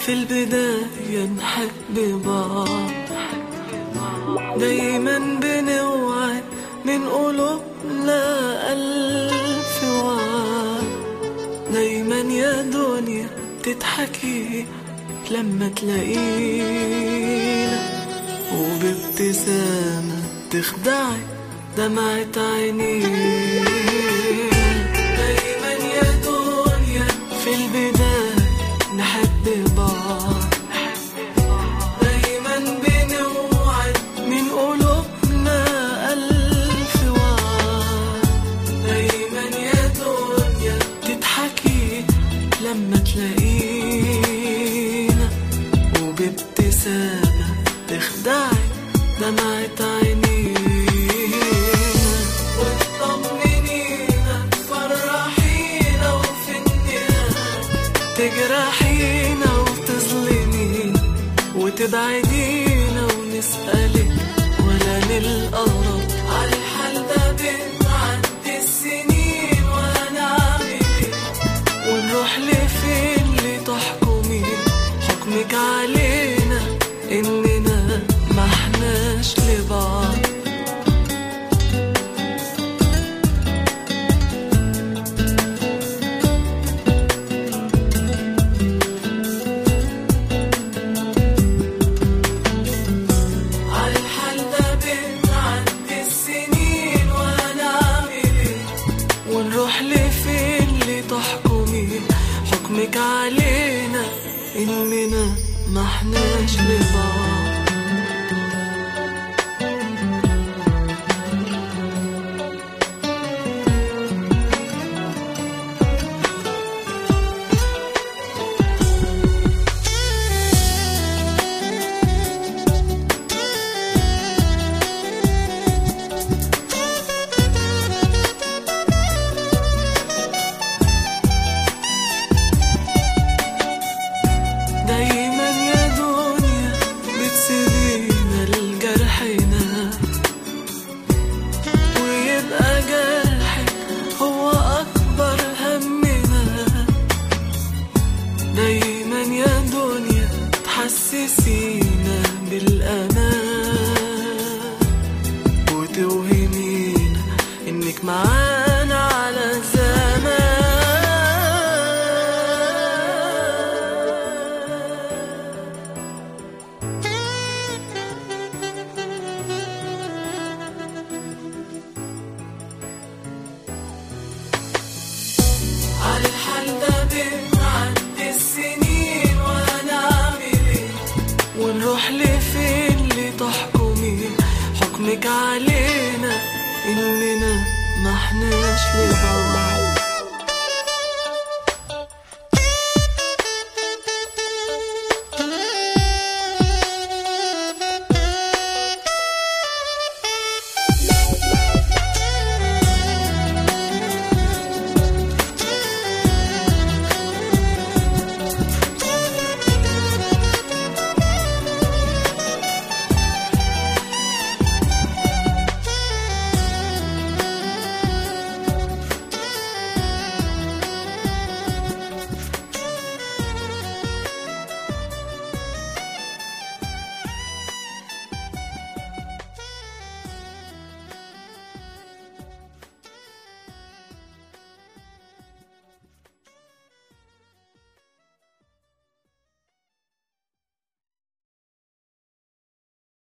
في البداية نحب بعض دايما بنوعد من قلوبنا ألف وعد دايما يا دنيا تضحكي لما تلاقينا وبابتسامة تخدعي دمعة عينينا دايما يا دنيا في البداية نحب بعض دايما بنوعد من قلوبنا ألف وعد دايما يا دنيا تضحكي لما تلاقينا وبابتسامة تخدعي دمعة عينينا وتطمنينا تفرحينا وفي النهاية تجرحينا وتظلمينا وتبعدينا ونسألك ولا نلقى رد على الحال ده بنعدي السنين وهنعمل ايه ونروح لفين لتحكمي حكمك علينا اننا ما احناش لبعض على الحال ده بنعدي السنين وهنعمل ايه ونروح لفين لتحكمي حكمك علينا اننا ما احناش لبعض دايما يا دنيا بتسيبينا لجرحنا ويبقى جرحك هو أكبر همنا دايما يا دنيا تحسسينا بالأمان وتوهمينا إنك معانا